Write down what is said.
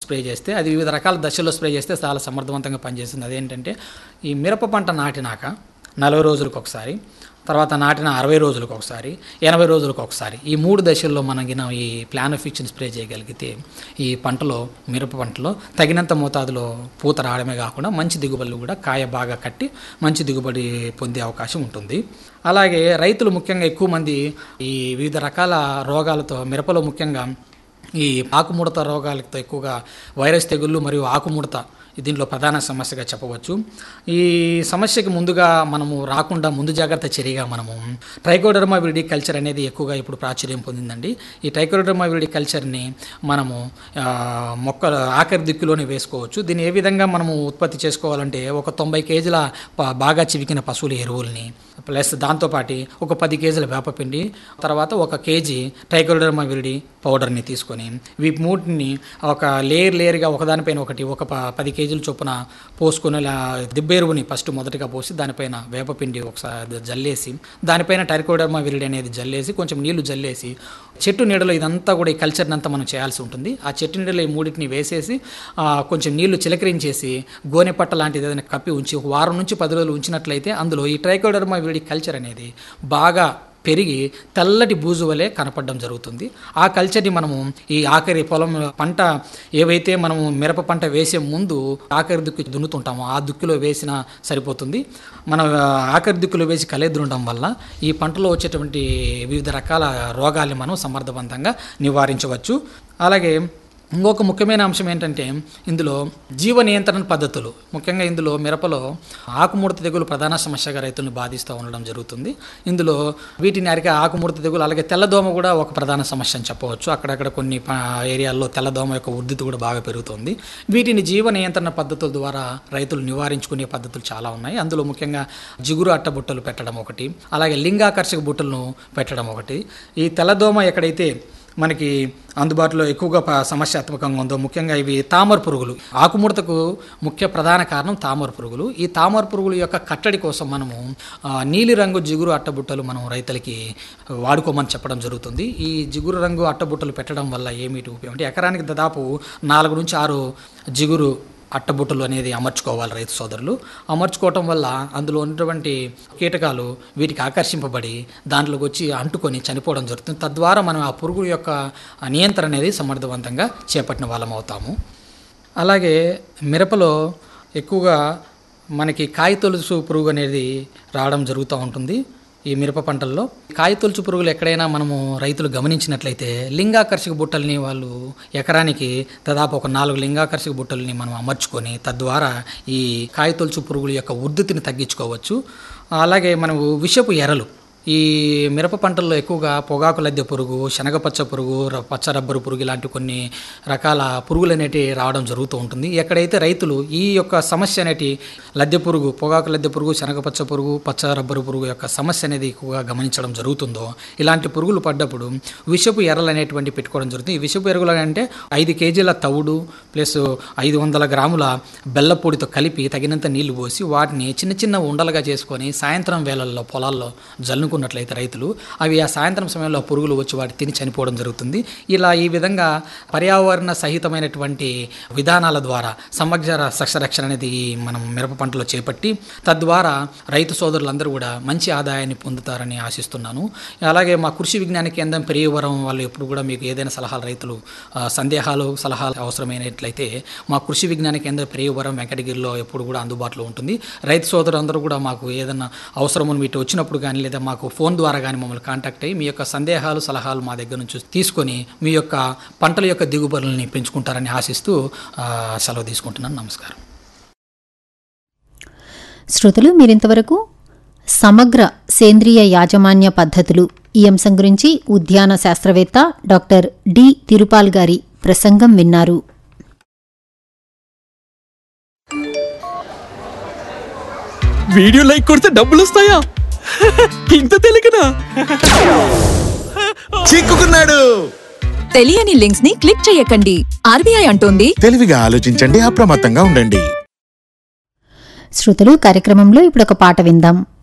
spray చేస్తే అది వివిధ రకాల దశల్లో స్ప్రే చేస్తే చాలా సమర్థవంతంగా పనిచేస్తుంది అదేంటంటే ఈ మిరప పంట నాటినాక నలభై రోజులకు ఒకసారి తర్వాత నాటిన అరవై రోజులకు ఒకసారి ఎనభై రోజులకు ఒకసారి ఈ మూడు దశల్లో మనం గిన ఈ ప్లానోఫిక్షన్ స్ప్రే చేయగలిగితే ఈ పంటలో మిరప పంటలో తగినంత మోతాదులో పూత రావడమే కాకుండా మంచి దిగుబడులు కూడా కాయ బాగా కట్టి మంచి దిగుబడి పొందే అవకాశం ఉంటుంది అలాగే రైతులు ముఖ్యంగా ఎక్కువ మంది ఈ వివిధ రకాల రోగాలతో మిరపలో ముఖ్యంగా ఈ ఆకుముడత రోగాలతో ఎక్కువగా వైరస్ తెగుళ్ళు మరియు ఆకుముడత దీంట్లో ప్రధాన సమస్యగా చెప్పవచ్చు ఈ సమస్యకి ముందుగా మనము రాకుండా ముందు జాగ్రత్త చర్యగా మనము ట్రైకోడర్మా విరిడి కల్చర్ అనేది ఎక్కువగా ఇప్పుడు ప్రాచుర్యం పొందిందండి ఈ ట్రైకోడర్మా విరిడి కల్చర్ని మనము ఆ, మొక్కల ఆఖరి దిక్కులోనే వేసుకోవచ్చు దీన్ని ఏ విధంగా మనము ఉత్పత్తి చేసుకోవాలంటే ఒక తొంభై కేజీల ప- బాగా చివికిన పశువుల ఎరువుల్ని ప్లస్ దాంతోపాటు ఒక పది కేజీల వేపపిండి తర్వాత ఒక కేజీ ట్రైకోడర్మా విరిడి పౌడర్ని తీసుకొని వీటి మూటిని ఒక లేయర్ లేయర్గా ఒకదానిపైన ఒకటి ఒక ప- పది కేజీల చొప్పున పోసుకొని ఇలా దిబ్బెరువుని ఫస్ట్ మొదటగా పోసి దానిపైన వేపపిండి ఒకసారి జల్లేసి దానిపైన టైకోడర్మా విరిడి అనేది జల్లేసి కొంచెం నీళ్లు జల్లేసి చెట్టు నీడలో ఇదంతా కూడా ఈ కల్చర్ని అంతా మనం చేయాల్సి ఉంటుంది ఆ చెట్టు నీడలో ఈ మూడింటిని వేసేసి ఆ, కొంచెం నీళ్లు చిలకరించేసి గోనె పట్ట లాంటిది ఏదైనా కప్పి ఉంచి ఒక వారం నుంచి పది రోజులు ఉంచినట్లయితే అందులో ఈ ట్రైకోడర్మా విరిడి కల్చర్ అనేది బాగా పెరిగి తెల్లటి బూజు వలె కనపడడం జరుగుతుంది ఆ కల్చర్ని మనము ఈ ఆఖరి పొలం పంట ఏవైతే మనము మిరప పంట వేసే ముందు ఆఖరి దుక్కి దున్నుతుంటామో ఆ దుక్కిలో వేసినా సరిపోతుంది మనం ఆ, ఆఖరి దుక్కులో వేసి కలెదురడం వల్ల ఈ పంటలో వచ్చేటువంటి వివిధ రకాల రోగాల్ని మనం సమర్థవంతంగా నివారించవచ్చు అలాగే ఇంకొక ముఖ్యమైన అంశం ఏంటంటే ఇందులో జీవ నియంత్రణ పద్ధతులు ముఖ్యంగా ఇందులో మిరపలో ఆకుముడత తెగులు ప్రధాన సమస్యగా రైతులను బాధిస్తూ ఉండడం జరుగుతుంది ఇందులో వీటిని అరిక ఆకుముడత తెగులు అలాగే తెల్లదోమ కూడా ఒక ప్రధాన సమస్య అని చెప్పవచ్చు అక్కడక్కడ కొన్ని ప- ఏరియాల్లో తెల్లదోమ యొక్క ఉద్ధృతి కూడా బాగా పెరుగుతుంది వీటిని జీవ నియంత్రణ పద్ధతుల ద్వారా రైతులు నివారించుకునే పద్ధతులు చాలా ఉన్నాయి అందులో ముఖ్యంగా జిగురు అట్టబుట్టలు పెట్టడం ఒకటి అలాగే లింగాకర్షక బుట్టలను పెట్టడం ఒకటి ఈ తెల్లదోమ ఎక్కడైతే మనకి అందుబాటులో ఎక్కువగా ప- సమస్యాత్మకంగా ఉందో ముఖ్యంగా ఇవి తామర పురుగులు ఆకుముడతకు ముఖ్య ప్రధాన కారణం తామర పురుగులు ఈ తామర పురుగుల యొక్క కట్టడి కోసం మనము ఆ, నీలిరంగు జిగురు అట్టబుట్టలు మనం రైతులకి వాడుకోమని చెప్పడం జరుగుతుంది ఈ జిగురు రంగు అట్టబుట్టలు పెట్టడం వల్ల ఏమిటి ఉపయోగం అంటే ఎకరానికి దాదాపు నాలుగు నుంచి ఆరు జిగురు అట్టబుట్టలు అనేది అమర్చుకోవాలి రైతు సోదరులు అమర్చుకోవటం వల్ల అందులో ఉన్నటువంటి కీటకాలు వీటికి ఆకర్షింపబడి దాంట్లోకి వచ్చి అంటుకొని చనిపోవడం జరుగుతుంది తద్వారా మనం ఆ పురుగు యొక్క నియంత్రణ అనేది సమర్థవంతంగా చేపట్టిన వాళ్ళం అవుతాము అలాగే మిరపలో ఎక్కువగా మనకి కాయతొలుసు పురుగు అనేది రావడం జరుగుతూ ఉంటుంది ఈ మిరప పంటల్లో కాయతొలుచు పురుగులు ఎక్కడైనా మనము రైతులు గమనించినట్లయితే లింగాకర్షక బుట్టల్ని వాళ్ళు ఎకరానికి దాదాపు ఒక నాలుగు లింగాకర్షక బుట్టల్ని మనం అమర్చుకొని తద్వారా ఈ కాయతొలుచు పురుగుల యొక్క ఉద్ధృతిని తగ్గించుకోవచ్చు అలాగే మనము విషపు ఎరలు ఈ మిరప పంటల్లో ఎక్కువగా పొగాకు లద్దె పురుగు శనగపచ్చ పురుగు ర- పచ్చ రబ్బరు పురుగు ఇలాంటి కొన్ని రకాల పురుగులు అనేటివి రావడం జరుగుతూ ఉంటుంది ఎక్కడైతే రైతులు ఈ యొక్క సమస్య అనేటి లద్దె పురుగు పొగాకు లద్దె పురుగు శనగపచ్చ పురుగు పచ్చ రబ్బరు పురుగు యొక్క సమస్య అనేది ఎక్కువగా గమనించడం జరుగుతుందో ఇలాంటి పురుగులు పడ్డప్పుడు విషపు ఎర్రలు అనేటువంటి పెట్టుకోవడం జరుగుతుంది ఈ విషపు ఎరువులు అంటే ఐదు కేజీల తవుడు ప్లస్ ఐదు వందల గ్రాముల బెల్లపొడితో కలిపి తగినంత నీళ్లు పోసి వాటిని చిన్న చిన్న ఉండలుగా చేసుకొని సాయంత్రం వేళల్లో పొలాల్లో జల్లుకున్నట్లయితే రైతులు అవి ఆ సాయంత్రం సమయంలో పురుగులు వచ్చి వాటి తిని చనిపోవడం జరుగుతుంది ఇలా ఈ విధంగా పర్యావరణ సహితమైనటువంటి విధానాల ద్వారా సమగ్ర సస్యరక్షణ అనేది ఈ మనం మిరప పంటలో చేపట్టి తద్వారా రైతు సోదరులందరూ కూడా మంచి ఆదాయాన్ని పొందుతారని ఆశిస్తున్నాను అలాగే మా కృషి విజ్ఞాన కేంద్రం పెరియవరం వాళ్ళు ఎప్పుడు కూడా మీకు ఏదైనా సలహాలు రైతులు ఆ, సందేహాలు సలహాలు అవసరమైనట్లయితే మా కృషి విజ్ఞాన కేంద్రం పెరియవరం వెంకటగిరిలో ఎప్పుడు కూడా అందుబాటులో ఉంటుంది రైతు సోదరులందరూ కూడా మాకు ఏదైనా అవసరం మీటు వచ్చినప్పుడు కానీ లేదా మాకు ఫోన్ ద్వారా కానీ మమ్మల్ని కాంటాక్ట్ అయ్యి మీ యొక్క సందేహాలు సలహాలు మా దగ్గర నుంచి తీసుకొని మీ యొక్క పంటల యొక్క దిగుబడులని పెంచుకుంటారని ఆశిస్తూ ఆ, సెలవు తీసుకుంటున్నాను నమస్కారం శ్రోతలు మీరింతవరకు సమగ్ర సేంద్రియ యాజమాన్య పద్ధతులు ఈ అంశం గురించి ఉద్యాన శాస్త్రవేత్త డాక్టర్ డి తిరుపాల్ గారి ప్రసంగం విన్నారు వీడియో లైక్ కొడితే డబ్బులు వస్తాయా ఇంత తెలియకనా చిక్కుకున్నాడు తెలియని లింక్స్ ని క్లిక్ చేయకండి ఆర్బీఐ అంటోంది తెలివిగా ఆలోచించండి అప్రమత్తంగా ఉండండి శ్రోతలు కార్యక్రమంలో ఇప్పుడు ఒక పాట విందాం